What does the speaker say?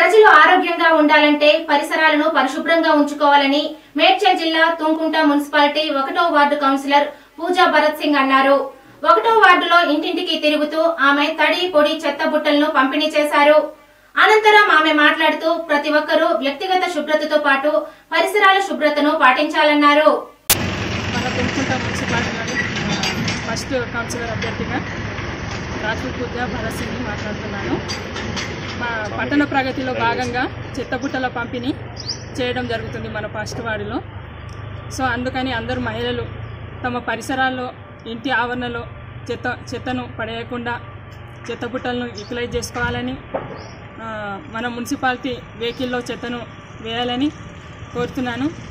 ప్రజలు ఆరోగ్యంగా ఉండాలంటే పరిసరాలను పరిశుభ్రంగా ఉంచుకోవాలని మేడ్చల్ జిల్లా తుంకుంట మున్సిపాలిటీ ఒకటో వార్డు కౌన్సిలర్ పూజా భరత్ సింగ్ అన్నారు ఒకటో వార్డులో ఇంటింటికి తిరుగుతూ ఆమె తడి పొడి చెత్త బుట్టలను పంపిణీ చేశారు అనంతరం ఆమె మాట్లాడుతూ ప్రతి ఒక్కరూ వ్యక్తిగత శుభ్రతతో పాటు పరిసరాల శుభ్రతను పాటించాలన్నారు మన తుమ్కుంట మున్సిపాలిటీలోని ఫస్ట్ కౌన్సిలర్ అభ్యర్థిగా రాజపూర్ పూజ భరత్ సింగ్ మాట్లాడుతున్నాను మా పట్టణ ప్రగతిలో భాగంగా చెత్తబుట్టల పంపిణీ చేయడం జరుగుతుంది మన ఫస్ట్ వార్డులో సో అందుకని అందరూ మహిళలు తమ పరిసరాల్లో ఇంటి ఆవరణలో చెత్త చెత్తను పడేయకుండా చెత్తబుట్టలను యూటిలైజ్ చేసుకోవాలని ఆ, మన మున్సిపాలిటీ వెహికల్లో చెత్తను వేయాలని కోరుతున్నాను